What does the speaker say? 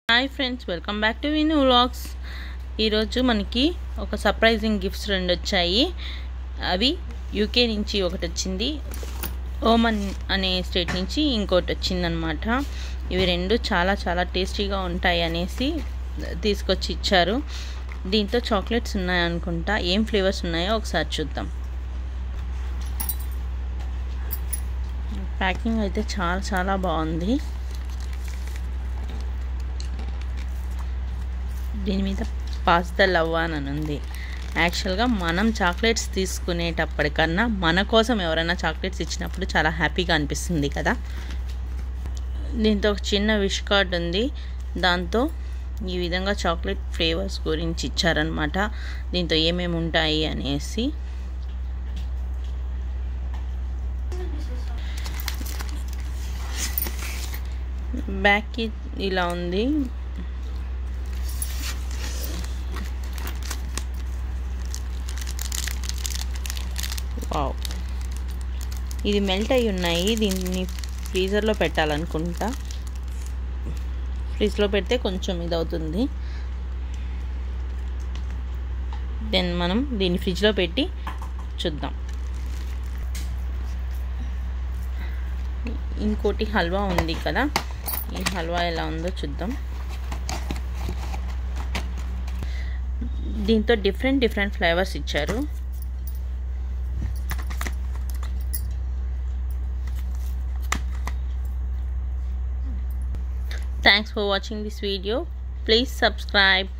Hi friends welcome back to win vlogs ఈరోజు మనకి ఒక సర్ప్రైజింగ్ గిఫ్ట్స్ రెండు వచ్చాయి అవి యూకే నుంచి ఒకటి వచ్చింది ఓమన్ అనే స్టేట్ నుంచి ఇంకోటి వచ్చిందనమాట ఇవి రెండు చాలా చాలా టేస్టీగా ఉంటాయి అనేసి తీసుకొచ్చి ఇచ్చారు దీంతో చాక్లెట్స్ ఉన్నాయనుకుంటా ఏం ఫ్లేవర్స్ ఉన్నాయో ఒకసారి చూద్దాం ప్యాకింగ్ అయితే చాలా చాలా బాగుంది దీని మీద పాస్ ద లవ్ అని ఉంది యాక్చువల్గా మనం చాక్లెట్స్ తీసుకునేటప్పటికన్నా మన కోసం ఎవరైనా చాక్లెట్స్ ఇచ్చినప్పుడు చాలా హ్యాపీగా అనిపిస్తుంది కదా దీంతో ఒక చిన్న విష్ కార్డ్ ఉంది దాంతో ఈ విధంగా చాక్లెట్ ఫ్లేవర్స్ గురించి ఇచ్చారనమాట దీంతో ఏమేమి ఉంటాయి అనేసి బ్యాక్కి ఇలా ఉంది వావ్ ఇది మెల్ట్ అయి ఉన్నాయి దీన్ని ఫ్రీజర్లో పెట్టాలనుకుంటా ఫ్రిడ్జ్లో పెడితే కొంచెం ఇది అవుతుంది దెన్ మనం దీన్ని ఫ్రిడ్జ్లో పెట్టి చూద్దాం ఇంకోటి హల్వా ఉంది కదా ఈ హల్వా ఎలా ఉందో చూద్దాం దీంతో డిఫరెంట్ డిఫరెంట్ ఫ్లేవర్స్ ఇచ్చారు Thanks for watching this video. Please subscribe.